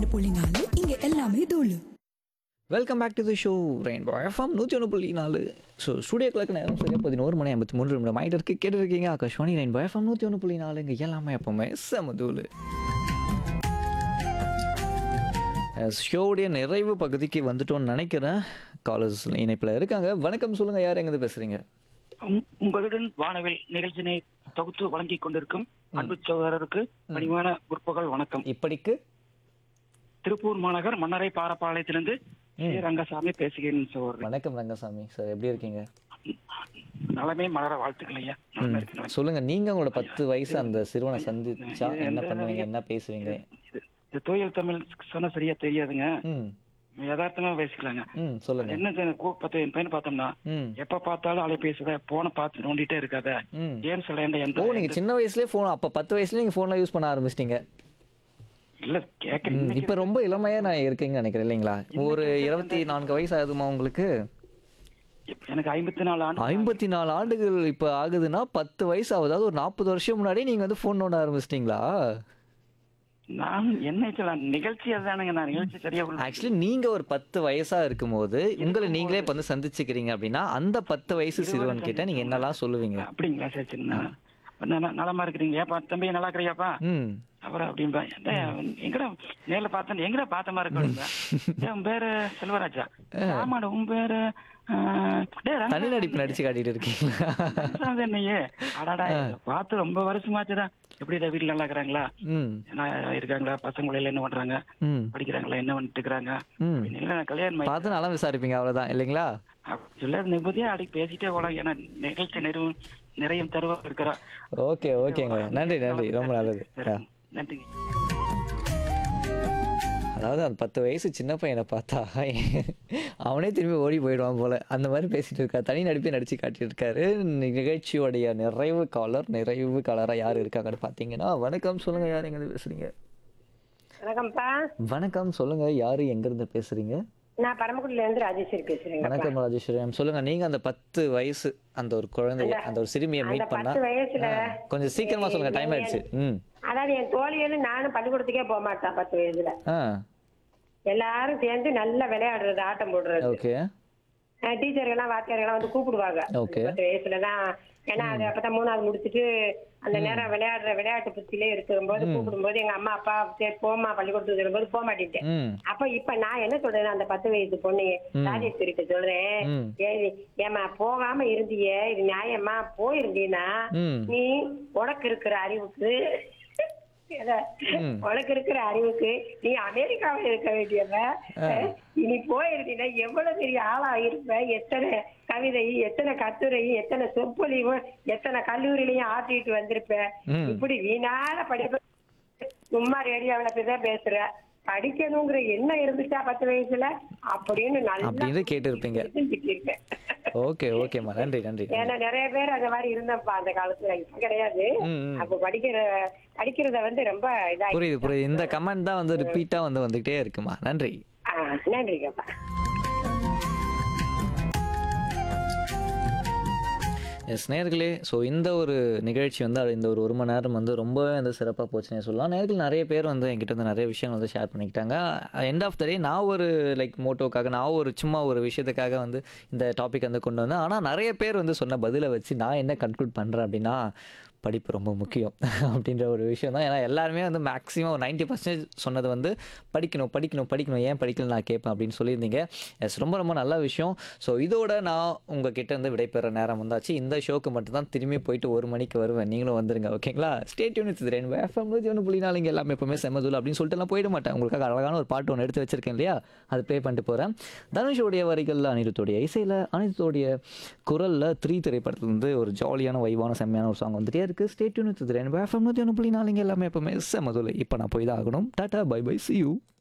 ரெண்டு புள்ளி நாலு இங்க எல்லாமே தூளு welcome back to the show rainbow FM நூற்றி ஒன்று புள்ளி நாலு ஸோ ஸ்டூடியோ கிளக்கு நேரம் சரியாக பதினோரு மணி ஐம்பத்தி மூணு நிமிடம் ஆகிட்டு இருக்கு கேட்டுருக்கீங்க ஆகாஷ்வாணி ரெயின்போ எஃப்எம் நூற்றி ஒன்று புள்ளி நாலு இங்கே எல்லாமே எப்பவுமே செமதூள் ஷோவுடைய நிறைவு பகுதிக்கு வந்துட்டோம்னு நினைக்கிறேன் காலேஜ் இணைப்பில் இருக்காங்க வணக்கம் சொல்லுங்கள் யார் எங்கேருந்து பேசுகிறீங்க உம் உங்களுடன் வானவில் நிகழ்ச்சினை தொகுத்து வழங்கிக் கொண்டிருக்கும் அன்பு சகோதரருக்கு பணிவான முற்பகல் வணக்கம் இப்படிக்கு திருப்பூர் மாநகர் மன்னரை பாரப்பாளையத்திலிருந்து ஸ்ரீ ரங்கசாமி பேசுகிறேன் சகோதரர் வணக்கம் ரங்கசாமி சார் எப்படி இருக்கீங்க நலமே மலர வாழ்த்துக்கள் ஐயா நலமா இருக்கீங்களா? சொல்லுங்க நீங்க உங்களோட பத்து வயசு அந்த சிறுவனை சந்திச்சா இது என்ன எந்த பண்ணுவீங்க வகையில் என்ன பேசுவீங்க இது இது தூயல் தமிழ் சொன்னா சரியா தெரியாதுங்க ம் யதார்த்தமா பேசிக்கலாங்க ம் சொல்லுங்க என்ன செய்ய- கூ- பத்து என் பையன் பார்த்தோம்னா ம் எப்ப பார்த்தாலும் அலைபேசித போனை பார்த்து நோண்டிட்டே இருக்காத ம் ஏன்னு சொல்ல எந்த ஓ எந்த நீங்க சின்ன வயசுலயே ஃபோன் அப்ப பத்து வயசுல நீங்க ஃபோன்ல யூஸ் பண்ண ஆரம்பிச்சிட்டீங்க இல்ல கேட்க இப்ப ரொம்ப இளமையா நான் இருக்கீங்கன்னு நினைக்கிறேன் இல்லைங்களா ஒரு இருபத்தி நான்கு வயசு ஆகுதுமா உங்களுக்கு எனக்கு ஐம்பத்தி நாலு ஆண்டு ஐம்பத்தி நாலு ஆண்டுகள் இப்ப ஆகுதுன்னா பத்து வயசு ஆகுது அதாவது ஒரு நாற்பது வருஷம் முன்னாடி நீங்க வந்து ஃபோன் நோண்ட ஆரம்பிச்சிட்டீங்களா நான் என்ன சொல்லலாம் நிகழ்ச்சி அதுதானுங்க நான் நிகழ்ச்சி சரியா உள்ள- ஆக்சுவலி நீங்க ஒரு பத்து வயசா இருக்கும்போது உங்களை நீங்களே இப்ப வந்து சந்திச்சுக்கிறீங்க அப்படின்னா அந்த பத்து வயசு சிறுவன் கிட்ட நீங்க என்னெல்லாம் சொல்லுவீங்க அப்படிங்களா சரி சரி நான் ந- நலமா இருக்கிறீங்க ஏப்பா தம்பி நல்லா இருக்கிறியாப்பா ம் அப்புறம் அப்படின்பா டேய், எங்கடா நேர்ல பார்த்தேன் எங்கடா பார்த்த மாதிரி இருக்கு உன் பேரு செல்வராஜா ஆமாடா உன் பேரு ஆ, டேய், ரங்கா- தனி நடிப்பு நடிச்சு காட்டிட்டு இருக்கீங்களா ரங்கசாமி என்னையே அடாடா பார்த்து ரொம்ப வருஷமாச்சுடா எப்படிடா வீட்டுல நல்லா இருக்கிறாங்களா ம் என்ன இருக்காங்களா பசங்க எல்லாம் என்ன பண்றாங்க ம் படிக்கிறாங்களா என்ன பண்ணிட்டு இருக்கிறாங்க ம் அப்படின்னு இல்ல, நான் கல்யாணம் ஆயி- பார்த்து நல்லா விசாரிப்பீங்க அவ்வளவுதான் இல்லைங்களா அப்படி சொல்ல நிம்மதியா அடி பேசிட்டே போலாம் ஏன்னா நிகழ்ச்சி நிறைவு நிறைய தருவா இருக்கிறா ஓகே ஓகேங்க நன்றி நன்றி ரொம்ப நல்லது ஆ. நன்றிங்க அதாவது அந்த பத்து வயசு சின்ன பையனை பார்த்தா அவனே திரும்பி ஓடி போயிடுவான் போல அந்த மாதிரி பேசிட்டு இருக்காரு தனி நடிப்பே நடிச்சு காட்டிட்டு இருக்காரு நிகழ்ச்சியோடைய நிறைவு காலர் நிறைவு காலரா யார் இருக்காங்கன்னு பார்த்தீங்கன்னா வணக்கம் சொல்லுங்க யார் எங்க இருந்து பேசுறீங்க வணக்கம்ப்பா வணக்கம் சொல்லுங்க யாரு எங்க இருந்து பேசுறீங்க நான் பரமக்குடியில இருந்து ராஜேஸ்வரி பேசுறேங்க வணக்கம் ராஜேஸ்வரி சொல்லுங்க நீங்க அந்த பத்து வயசு அந்த ஒரு குழந்தைய அந்த ஒரு சிறுமியை அந்த மீட் பண்ணா பத்து வயசுல ஆ, கொஞ்சம் சீக்கிரமா சொல்லுங்க டைம் ஆயிடுச்சு ம் அதாவது என் தோழிகளும் நானும் பள்ளிக்கூடத்துக்கே போக மாட்டான் பத்து வயசுல ஆ எல்லாரும் சேர்ந்து நல்லா விளையாடுறது ஆட்டம் போடுறது ஓகே டீச்சர்கள்லாம் வாத்தியார்கள்லாம் வந்து கூப்பிடுவாங்க Okay. பத்து வயசுலதான் ஏன்னா அது அப்பதான் மூணாவது முடிச்சுட்டு அந்த நேரம் விளையாடுற விளையாட்டு புத்திலே இருக்கும்போது கூப்பிடும்போது எங்க அம்மா அப்பா சரி போமா பள்ளிக்கூடத்துக்கு வரும்போது போக மாட்டேன் ம் அப்ப இப்ப நான் என்ன சொல்றேன் அந்த பத்து வயசு பொண்ணு ராஜேஸ்வரிட்ட சொல்றேன் ம். ஏய், ஏம்மா போகாம இருந்தியே இது நியாயமா போயிருந்தீன்னா ம் நீ உனக்கு இருக்கிற அறிவுக்கு எத? ம். உனக்கு இருக்கிற அறிவுக்கு நீ அமெரிக்காவில் இருக்க வேண்டியவ நீ போயிருந்தீங்கன்னா எவ்வளவு பெரிய ஆளா இருப்ப எத்தனை கவிதை எத்தனை கட்டுரை எத்தனை சொற்பொழிவும் எத்தனை கல்லூரிலையும் ஆற்றிட்டு வந்திருப்ப ம். இப்படி வீணான படிப்பு சும்மா ரேடியோவில் அப்படிதான் பேசுற படிக்கணுங்கிற என்ன இருந்துச்சா பத்து வயசுல அப்படின்னு நல்லா அப்படின்னு கேட்டிருப்பீங்க சிந்திச்சிருக்கேன். ஓகே ஓகேம்மா நன்றி நன்றி ஏன்னா நிறைய பேர் அந்த மாதிரி இருந்தப்பா அந்த காலத்துல இப்ப கிடையாது ம், ம். அப்ப படிக்கிற படிக்கிறத வந்து ரொம்ப இதா புரியுது புரியுது இந்த கமெண்ட் தான் வந்து ரிப்பீட்டா வந்து வந்துகிட்டே இருக்குமா நன்றி ஆ, நன்றிங்கப்பா எஸ் நேர்களே ஸோ இந்த ஒரு நிகழ்ச்சி வந்து அது இந்த ஒரு ஒரு மணி நேரம் வந்து ரொம்பவே வந்து சிறப்பாக போச்சுன்னே சொல்லலாம் நேர்கள் நிறைய பேர் வந்து என்கிட்ட வந்து நிறைய விஷயங்கள் வந்து ஷேர் பண்ணிக்கிட்டாங்க எண்ட் ஆஃப் த டே நான் ஒரு லைக் மோட்டோக்காக நான் ஒரு சும்மா ஒரு விஷயத்துக்காக வந்து இந்த டாபிக் வந்து கொண்டு வந்தேன் ஆனால் நிறைய பேர் வந்து சொன்ன பதிலை வச்சு நான் என்ன கன்க்ளூட் பண்ணுறேன் அப்படின்னா படிப்பு ரொம்ப முக்கியம் அப்படின்ற ஒரு விஷயம் தான் ஏன்னா எல்லாருமே வந்து மேக்ஸிமம் ஒரு நைன்ட்டி பர்சன்டேஜ் சொன்னது வந்து படிக்கணும் படிக்கணும் படிக்கணும் ஏன் படிக்கல நான் கேட்பேன் அப்படின்னு சொல்லியிருந்தீங்க எஸ் ரொம்ப ரொம்ப நல்ல விஷயம் ஸோ இதோட நான் உங்ககிட்ட இருந்து விடைபெற நேரம் வந்தாச்சு இந்த ஷோக்கு மட்டும் தான் திரும்பி போயிட்டு ஒரு மணிக்கு வருவேன் நீங்களும் வந்துருங்க ஓகேங்களா ஸ்டேட் யூனிட் ரெண்டு எஃப்எம் நூற்றி ஒன்று புள்ளி நாலு இங்கே எல்லாமே எப்பவுமே செம்மதுல அப்படின்னு சொல்லிட்டு நான் போயிட மாட்டேன் உங்களுக்காக அழகான ஒரு பாட்டு ஒன்று எடுத்து வச்சிருக்கேன் இல்லையா அது ப்ளே பண்ணிட்டு போகிறேன் தனுஷோடைய வரிகளில் அனிருத்தோடைய இசையில் அனிருத்தோடைய குரலில் த்ரீ திரைப்படத்துலேருந்து ஒரு ஜாலியான வைவான செம்மையான ஒரு சாங் வந்துட்டே இருக்குது ஸ்டேட் யூனிட் ரெண்டு எஃப்எம் நூற்றி ஒன்று புள்ளி நாலு இங்கே எல்லாமே எப்பவுமே செம்மதுல இப்போ நான் போய் தான் ஆகணும் tata bye bye see you